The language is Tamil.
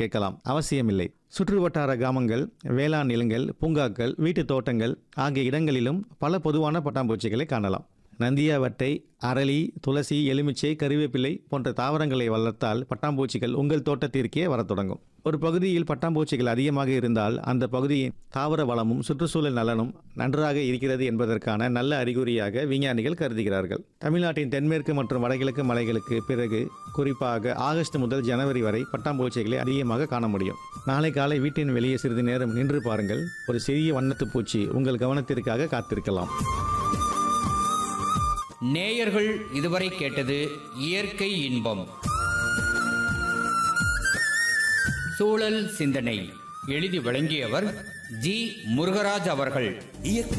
கேட்கலாம் அவசியமில்லை சுற்றுவட்டார கிராமங்கள் வேளாண் நிலங்கள் பூங்காக்கள் வீட்டு தோட்டங்கள் ஆகிய இடங்களிலும் பல பொதுவான பட்டாம்பூச்சிகளை காணலாம் நந்தியாவட்டை அரளி துளசி எலுமிச்சை கறிவேப்பிலை போன்ற தாவரங்களை வளர்த்தால் பட்டாம்பூச்சிகள் உங்கள் தோட்டத்திற்கே வரத் தொடங்கும் ஒரு பகுதியில் பட்டாம்பூச்சிகள் அதிகமாக இருந்தால் அந்த பகுதியின் தாவர வளமும் சுற்றுச்சூழல் நலனும் நன்றாக இருக்கிறது என்பதற்கான நல்ல அறிகுறியாக விஞ்ஞானிகள் கருதுகிறார்கள் தமிழ்நாட்டின் தென்மேற்கு மற்றும் வடகிழக்கு மலைகளுக்கு பிறகு குறிப்பாக ஆகஸ்ட் முதல் ஜனவரி வரை பட்டாம்பூச்சிகளை அதிகமாக காண முடியும் நாளை காலை வீட்டின் வெளியே சிறிது நேரம் நின்று பாருங்கள் ஒரு சிறிய வண்ணத்துப் பூச்சி உங்கள் கவனத்திற்காக காத்திருக்கலாம் நேயர்கள் இதுவரை கேட்டது இயற்கை இன்பம் சூழல் சிந்தனை எழுதி வழங்கியவர் ஜி முருகராஜ் அவர்கள் இயற்கை